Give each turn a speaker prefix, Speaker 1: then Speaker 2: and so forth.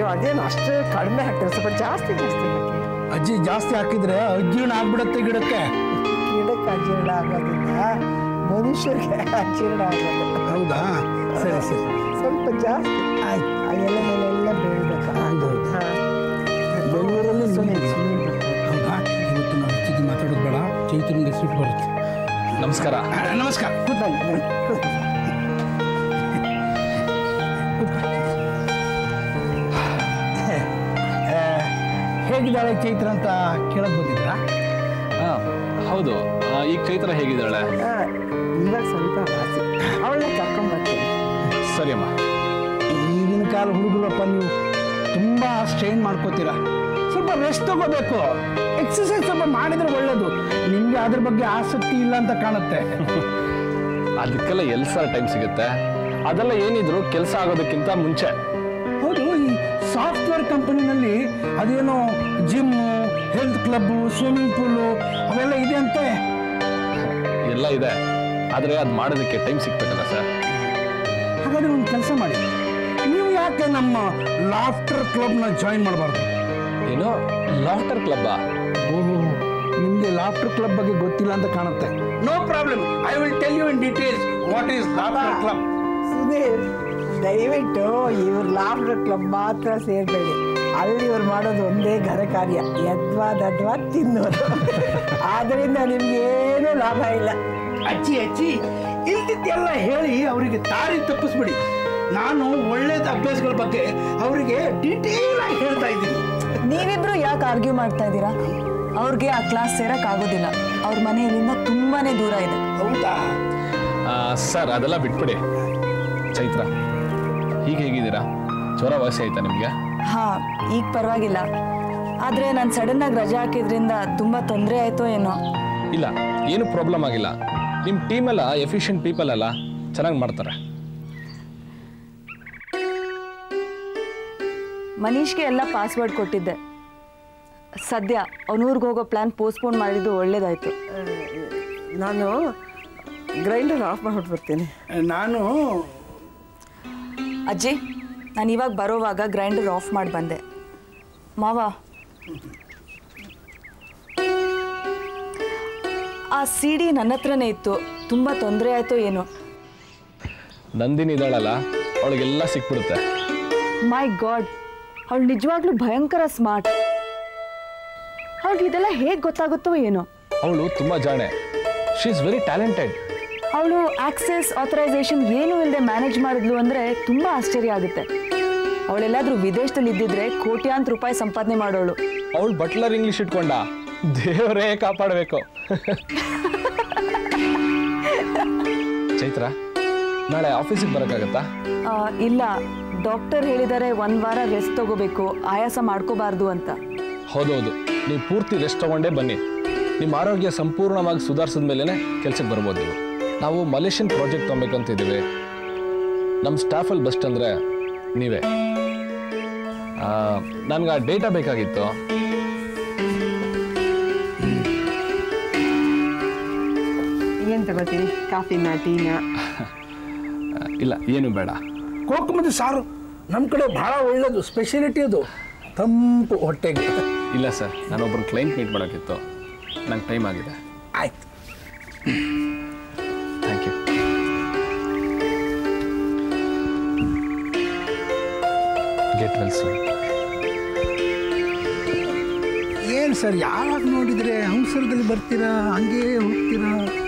Speaker 1: ಅಯ್ಯೋ ಅದೇನು ಅಷ್ಟು ಕಡಿಮೆ ಹಾಕ್ತಾರೆ ಸ್ವಲ್ಪ ಜಾಸ್ತಿ ಜಾಸ್ತಿ ಹಾಕಿ
Speaker 2: ಅಜ್ಜಿ ಜಾಸ್ತಿ ಹಾಕಿದ್ರೆ ಅಜ್ಜಿನ ಆಗ್ಬಿಡತ್ತೆ ಗಿಡಕ್ಕೆ
Speaker 1: ಗಿಡಕ್ಕೆ ಅಜೀರ್ಣ ಆಗೋದಿಲ್ಲ ಮನುಷ್ಯರಿಗೆ ಅಜೀರ್ಣ ಆಗೋದು
Speaker 2: ಹೌದಾ ಸರಿ ಸರಿ
Speaker 1: ಸ್ವಲ್ಪ ಜಾಸ್ತಿ
Speaker 2: ಆಯ್ತು
Speaker 1: ಆ ಎಲೆ ಮೇಲೆಲ್ಲ ಬೀಳ್ಬೇಕು
Speaker 2: ಹೌದು.
Speaker 1: ಹಾಂ
Speaker 2: ಬೆಂಗಳೂರಲ್ಲಿ
Speaker 1: ಸುನೀಲ್ ಸುನೀಲ್ ಬರ್ತಾರೆ.
Speaker 2: ಹೌದಾ ಇವತ್ತು ನಾವು ಹೆಚ್ಚಿಗೆ ಮಾತಾಡೋದು ಬೇಡ ಚೈತನ್ಯಗೆ ಸಿಟ್ಟು ಬರುತ್ತೆ
Speaker 3: ನಮಸ್ಕಾರ
Speaker 2: ಆ, ನಮಸ್ಕಾರ
Speaker 1: ಬನ್ನಿ ಬನ್ನಿ ಕೂತ್ಕೊಳ್ಳಿ.
Speaker 2: ಆ, ಹೇಗಿದ್ದಾಳೆ ಚೈತ್ರ ಅಂತ ಕೇಳಕ್ ಬಂದಿದ್ರಾ
Speaker 3: ಹಾಂ ಹೌದು ಆ, ಈಗ ಚೈತ್ರ ಹೇಗಿದ್ದಾಳೆ
Speaker 1: ಆ, ಇವಾಗ ಸ್ವಲ್ಪ ವಾಸಿ ಅವಳನ್ನ ಕರ್ಕೊಂಡ್ಬರ್ತೀನಿ
Speaker 3: ಸರಿ ಅಮ್ಮ
Speaker 2: ಈಗಿನ ಕಾಲ ಹುಡುಗರಪ್ಪ ನೀವು ತುಂಬ ಸ್ಟ್ರೈನ್ ಮಾಡ್ಕೋತೀರಾ ಸ್ವಲ್ಪ ರೆಸ್ಟ್ ತಗೋಬೇಕು ಎಕ್ಸಸೈಸ್ ಸ್ವಲ್ಪ ಮಾಡಿದ್ರೆ ಒಳ್ಳೇದು ನಿಮಗೆ ಅದ್ರ ಬಗ್ಗೆ ಆಸಕ್ತಿ ಇಲ್ಲ ಅಂತ ಕಾಣುತ್ತೆ
Speaker 3: ಅದಕ್ಕೆಲ್ಲ ಎಲ್ಲಿ ಸರ್ ಟೈಮ್ ಸಿಗುತ್ತೆ ಅದೆಲ್ಲ ಏನಿದ್ರು ಕೆಲಸ ಆಗೋದಕ್ಕಿಂತ ಮುಂಚೆ
Speaker 2: ಹೌದು ಈ ಸಾಫ್ಟ್ವೇರ್ ಕಂಪನಿನಲ್ಲಿ ಅದೇನೋ gym health club swimming pool ಅವೆಲ್ಲ ಇದೆ ಅಂತೆ
Speaker 3: ಎಲ್ಲ ಇದೆ ಆದರೆ ಅದು ಮಾಡೋದಕ್ಕೆ ಟೈಮ್ ಸಿಗ್ಬೇಕಲ್ಲ ಸರ್
Speaker 2: ಹಾಗಾದ್ರೆ ಒಂದು ಕೆಲಸ ಮಾಡಿ ನೀವು ಯಾಕೆ ನಮ್ಮ ಲಾಫ್ಟರ್ ಕ್ಲಬ್ನ ಜಾಯಿನ್ ಮಾಡಬಾರ್ದು
Speaker 3: ಏನು ಲಾಫ್ಟರ್ ಕ್ಲಬ್ಬಾ
Speaker 2: ಓಹೋ ನಿಮಗೆ ಲಾಫ್ಟರ್ ಕ್ಲಬ್ ಬಗ್ಗೆ ಗೊತ್ತಿಲ್ಲ ಅಂತ ಕಾಣುತ್ತೆ no problem I will tell you in details what is laughter club
Speaker 1: Sudhir ದಯವಿಟ್ಟು ಇವ್ರ ಲಾಫ್ಟರ್ ಕ್ಲಬ್ ಮಾತ್ರ ಸೇರ್ಬೇಡಿ ಅಲ್ಲಿ ಇವ್ರು ಮಾಡೋದು ಒಂದೇ ಘನ ಕಾರ್ಯ ಯದ್ವಾ ದದ್ವಾ ತಿನ್ನೋದು ಆದ್ರಿಂದ ನಿಮ್ಗೇನು ಲಾಭ ಇಲ್ಲ
Speaker 2: ಅಜ್ಜಿ ಅಜ್ಜಿ ಇಲ್ದಿದ್ದೆಲ್ಲ ಹೇಳಿ ಅವರಿಗೆ ದಾರಿ ತಪ್ಪಿಸ್ಬಿಡಿ ನಾನು ಒಳ್ಳೇದ ಅಭ್ಯಾಸಗಳ ಬಗ್ಗೆ ಅವರಿಗೆ ಡೀಟೇಲ್ ಆಗಿ ಹೇಳ್ತಾ ಇದ್ದೀನಿ
Speaker 4: ನೀವಿಬ್ರು ಯಾಕೆ ಆರ್ಗ್ಯೂ ಮಾಡ್ತಾ ಇದ್ದೀರಾ ಅವ್ರಿಗೆ ಆ ಕ್ಲಾಸ್ ಸೇರಕ್ ಆಗೋದಿಲ್ಲ ಅವ್ರ ಮನೆ ಇಲ್ಲಿಂದ ತುಂಬಾನೇ ದೂರ ಇದೆ
Speaker 2: ಹೌದಾ
Speaker 3: ಸರ್ ಅದೆಲ್ಲ ಬಿಟ್ಬಿಡಿ ಚೈತ್ರ ಈಗ ಹೇಗಿದ್ದೀರಾ ಜ್ವರ ವಾಸಿ ಆಯ್ತಾ ನಿಮಗೆ
Speaker 4: ಹಾ ಈಗ ಪರವಾಗಿಲ್ಲ ಆದ್ರೆ ನಾನು ಸಡನ್ ಆಗಿ ರಜೆ ಹಾಕಿದ್ರಿಂದ ತುಂಬಾ ತೊಂದರೆ ಆಯ್ತೋ ಏನೋ
Speaker 3: ಇಲ್ಲ ಏನು ಪ್ರಾಬ್ಲಮ್ ಆಗಿಲ್ಲ ನಿಮ್ಮ ಟೀಮೆಲ್ಲ ಎಫಿಷಿಯಂಟ್ ಪೀಪಲ್ ಎಲ್ಲ ಚೆನ್ನಾಗಿ ಮಾಡ್ತಾರೆ
Speaker 4: ಮನೀಶ್ಗೆ ಎಲ್ಲ ಪಾಸ್ವರ್ಡ್ ಕೊಟ್ಟಿದ್ದೆ ಸದ್ಯ ಅವ್ನೂರ್ಗೆ ಹೋಗೋ ಪ್ಲಾನ್ ಪೋಸ್ಟ್ಪೋನ್ ಮಾಡಿದ್ದು ಒಳ್ಳೇದಾಯ್ತು
Speaker 1: ನಾನು ಗ್ರೈಂಡರ್ ಆಫ್ ಮಾಡ್ಬಿಟ್ಟು ಬರ್ತೀನಿ
Speaker 2: ನಾನು
Speaker 4: ಅಜ್ಜಿ ನಾನು ಇವಾಗ ಬರೋವಾಗ ಗ್ರೈಂಡರ್ ಆಫ್ ಮಾಡಿ ಬಂದೆ ಮಾವ ಆ ಸಿ ಡಿ ನನ್ನ ಹತ್ರನೇ ಇತ್ತು ತುಂಬ ತೊಂದರೆ ಆಯ್ತೋ ಏನೋ
Speaker 3: ನಂದಿನಿ ಇದ್ದಾಳಲ್ಲ ಅವಳಿಗೆಲ್ಲ ಸಿಕ್ಬಿಡುತ್ತೆ
Speaker 4: ಮೈ ಗಾಡ್ ಅವಳು ನಿಜವಾಗ್ಲೂ ಭಯಂಕರ ಸ್ಮಾರ್ಟ್ ಅವಳಿಗೆ ಇದೆಲ್ಲ ಹೇಗೆ ಗೊತ್ತಾಗುತ್ತೋ ಏನೋ
Speaker 3: ಅವಳು ತುಂಬ ಜಾಣೆ ಶಿ ಇಸ್ ವೆರಿ ಟ್ಯಾಲೆಂಟೆಡ್
Speaker 4: ಅವಳು ಆಕ್ಸೆಸ್ ಆಥರೈಸೇಷನ್ ಏನೂ ಇಲ್ಲದೆ ಮ್ಯಾನೇಜ್ ಮಾಡಿದ್ಲು ಅಂದರೆ ತುಂಬ ಆಶ್ಚರ್ಯ ಆಗುತ್ತೆ ಅವಳೆಲ್ಲಾದ್ರೂ ವಿದೇಶದಲ್ಲಿ ಇದ್ದಿದ್ರೆ ಕೋಟ್ಯಾಂತರ ರೂಪಾಯಿ ಸಂಪಾದನೆ ಮಾಡೋಳು
Speaker 3: ಅವಳು ಬಟ್ಲರ್ ಇಂಗ್ಲಿಷ್ ಇಟ್ಕೊಂಡ ದೇವರೇ ಕಾಪಾಡಬೇಕು ಚೈತ್ರ ನಾಳೆ ಆಫೀಸಿಗೆ ಬರೋಕ್ಕಾಗತ್ತಾ
Speaker 4: ಆ, ಇಲ್ಲ ಡಾಕ್ಟರ್ ಹೇಳಿದ್ದಾರೆ ಒಂದು ವಾರ ರೆಸ್ಟ್ ತಗೋಬೇಕು ಆಯಾಸ ಮಾಡ್ಕೋಬಾರ್ದು ಅಂತ
Speaker 3: ಹೌದೌದು ನೀವು ಪೂರ್ತಿ ರೆಸ್ಟ್ ತಗೊಂಡೇ ಬನ್ನಿ ನಿಮ್ಮ ಆರೋಗ್ಯ ಸಂಪೂರ್ಣವಾಗಿ ಸುಧಾರಿಸಿದ ಮೇಲೇ ಕೆಲ್ಸಕ್ಕೆ ಬರ್ಬೋದು ನೀವು ನಾವು ಮಲೇಷಿಯನ್ ಪ್ರಾಜೆಕ್ಟ್ ತೊಗೊಬೇಕು ಅಂತಿದ್ದೀವಿ ನಮ್ಮ ಸ್ಟಾಫಲ್ಲಿ ಬೆಸ್ಟ್ ಅಂದರೆ ನೀವೇ ನನಗೆ ಆ ಡೇಟಾ ಬೇಕಾಗಿತ್ತು
Speaker 1: ಏನು ತಗೋತೀವಿ ಕಾಫಿನ ಟೀನ
Speaker 3: ಆ, ಇಲ್ಲ ಏನು ಬೇಡ
Speaker 2: ಕೋಕಮದ ಸಾರು ನಮ್ಮ ಕಡೆ ಬಹಳ ಒಳ್ಳೇದು ಸ್ಪೆಷಾಲಿಟಿ ಅದು ತಂಪು ಹೊಟ್ಟೆಗೆ
Speaker 3: ಇಲ್ಲ ಸರ್ ನಾನೊಬ್ಬರು ಕ್ಲೈಂಟ್ ಮೀಟ್ ಮಾಡೋಕ್ಕಿತ್ತು ನಂಗೆ ಟೈಮ್ ಆಗಿದೆ
Speaker 2: ಆಯ್ತು
Speaker 3: thank you get well soon
Speaker 2: ಏನು ಸರ್ ಯಾವಾಗ ನೋಡಿದರೆ ಅವಸರದಲ್ಲಿ ಬರ್ತೀರಾ ಹಂಗೆ ಹೋಗ್ತೀರಾ